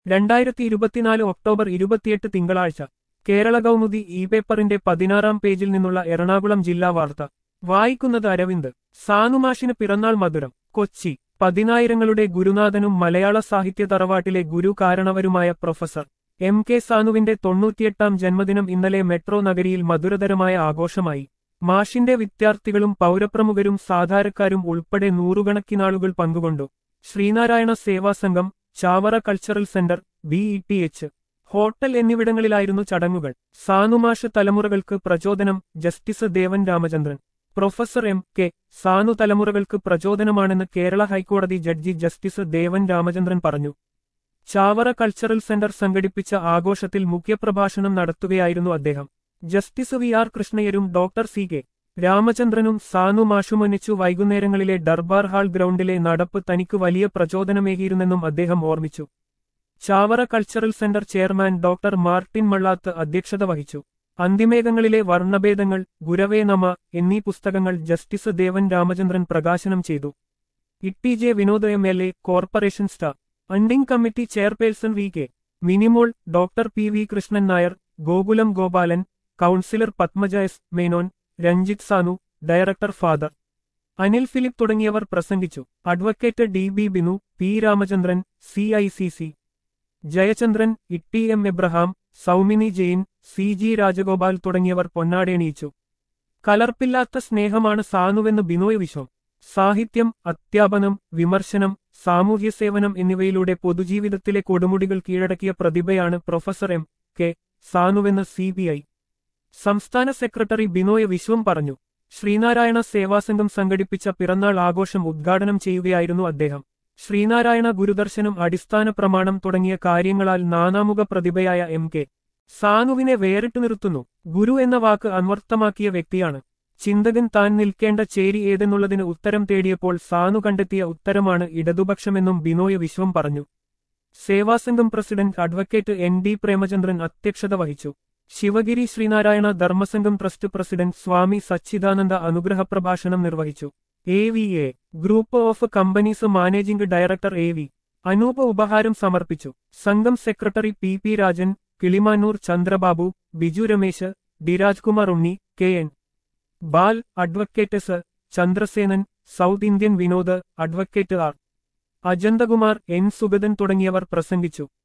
രണ്ടായിരത്തി ഇരുപത്തിനാല് ഒക്ടോബർ ഇരുപത്തിയെട്ട് തിങ്കളാഴ്ച കേരള കൗമുദി ഇ പേപ്പറിന്റെ പതിനാറാം പേജിൽ നിന്നുള്ള എറണാകുളം ജില്ലാ വാർത്ത വായിക്കുന്നത് അരവിന്ദ് സാനുമാഷിന് പിറന്നാൾ മധുരം കൊച്ചി പതിനായിരങ്ങളുടെ ഗുരുനാഥനും മലയാള സാഹിത്യ തറവാട്ടിലെ ഗുരു കാരണവരുമായ പ്രൊഫസർ എം കെ സാനുവിന്റെ തൊണ്ണൂറ്റിയെട്ടാം ജന്മദിനം ഇന്നലെ മെട്രോ നഗരിയിൽ മധുരതരമായ ആഘോഷമായി മാഷിന്റെ വിദ്യാർത്ഥികളും പൗരപ്രമുഖരും സാധാരണക്കാരും ഉൾപ്പെടെ നൂറുകണക്കിനാളുകൾ പങ്കുകൊണ്ടു Sreenarayana സേവാസംഘം Chavara cultural centre B E T H hotel എന്നിവിടങ്ങളിലായിരുന്നു ചടങ്ങുകൾ സാനുമാഷ് തലമുറകൾക്ക് പ്രചോദനം ജസ്റ്റിസ് ദേവൻ Ramachandran professor M K Sanu തലമുറകൾക്ക് പ്രചോദനമാണെന്ന് കേരള ഹൈക്കോടതി ജഡ്ജി ജസ്റ്റിസ് ദേവൻ രാമചന്ദ്രൻ പറഞ്ഞു ചാവറ കൾച്ചറൽ സെന്റർ സംഘടിപ്പിച്ച ആഘോഷത്തിൽ മുഖ്യപ്രഭാഷണം നടത്തുകയായിരുന്നു അദ്ദേഹം ജസ്റ്റിസ് വി ആർ കൃഷ്ണയരും ഡോക്ടർ സി കെ രാമചന്ദ്രനും സാനു മാഷുമൊന്നിച്ചു വൈകുന്നേരങ്ങളിലെ ദർബാർ ഹാൾ ഗ്രൗണ്ടിലെ നടപ്പ് തനിക്ക് വലിയ പ്രചോദനമേകിയിരുന്നെന്നും അദ്ദേഹം ഓർമ്മിച്ചു Chavara cultural centre chairman doctor Martin Mallath അധ്യക്ഷത വഹിച്ചു അന്തിമേഘങ്ങളിലെ വർണ്ണഭേദങ്ങൾ ഗുരവേ നമ എന്നീ പുസ്തകങ്ങൾ ജസ്റ്റിസ് ദേവൻ രാമചന്ദ്രൻ പ്രകാശനം ചെയ്തു T J Vinod M L A corporation standing committee chairperson V K Minimol doctor P V Krishnan Nair Gokulam Gopalan councillor Padmaja S Menon Ranjith Sanu director father Anil Philip തുടങ്ങിയവർ പ്രസംഗിച്ചു advocate D B Binu P Ramachandran C I C C Jayachandran T M Abraham Soumini Jain C G Rajagopal തുടങ്ങിയവർ പൊന്നാടേണിയിച്ചു കലർപ്പില്ലാത്ത സ്നേഹമാണ് സാനുവെന്ന് ബിനോയ് വിശ്വം സാഹിത്യം അത്യാപനം വിമർശനം സാമൂഹ്യ സേവനം എന്നിവയിലൂടെ പൊതുജീവിതത്തിലെ കൊടുമുടികൾ കീഴടക്കിയ പ്രതിഭയാണ് professor M K സാനുവെന്ന് C B I സംസ്ഥാന സെക്രട്ടറി ബിനോയ് വിശ്വം പറഞ്ഞു ശ്രീനാരായണ സേവാസംഘം സംഘടിപ്പിച്ച പിറന്നാൾ ആഘോഷം ഉദ്ഘാടനം ചെയ്യുകയായിരുന്നു അദ്ദേഹം ശ്രീനാരായണ ഗുരുദർശനം അടിസ്ഥാന പ്രമാണം തുടങ്ങിയ കാര്യങ്ങളാൽ നാനാമുഖ പ്രതിഭയായ എം കെ സാനുവിനെ വേറിട്ടു നിർത്തുന്നു ഗുരു എന്ന വാക്ക് അന്വർത്ഥമാക്കിയ വ്യക്തിയാണ് ചിന്തകൻ താൻ നിൽക്കേണ്ട ചേരി ഏതെന്നുള്ളതിന് ഉത്തരം തേടിയപ്പോൾ സാനു കണ്ടെത്തിയ ഉത്തരമാണ് ഇടതുപക്ഷമെന്നും ബിനോയ് വിശ്വം പറഞ്ഞു സേവാസംഘം president advocate N D Premachandran അധ്യക്ഷത വഹിച്ചു ശിവഗിരി ശ്രീനാരായണ ധർമ്മസംഘം ട്രസ്റ്റ് പ്രസിഡന്റ് സ്വാമി സച്ചിദാനന്ദ അനുഗ്രഹ പ്രഭാഷണം നിർവഹിച്ചു A V A group of companies managing director A V Anoop ഉപഹാരം സമർപ്പിച്ചു സംഘം secretary P P Rajan Kilimanoor Chandrababu Biju Ramesh ഡിരാജ്കുമാർ ഉണ്ണി കെ എൻ ബാൽ advocate S Chandrasenan south Indian Vinod advocate R അജന്തകുമാർ N Sugathan തുടങ്ങിയവർ പ്രസംഗിച്ചു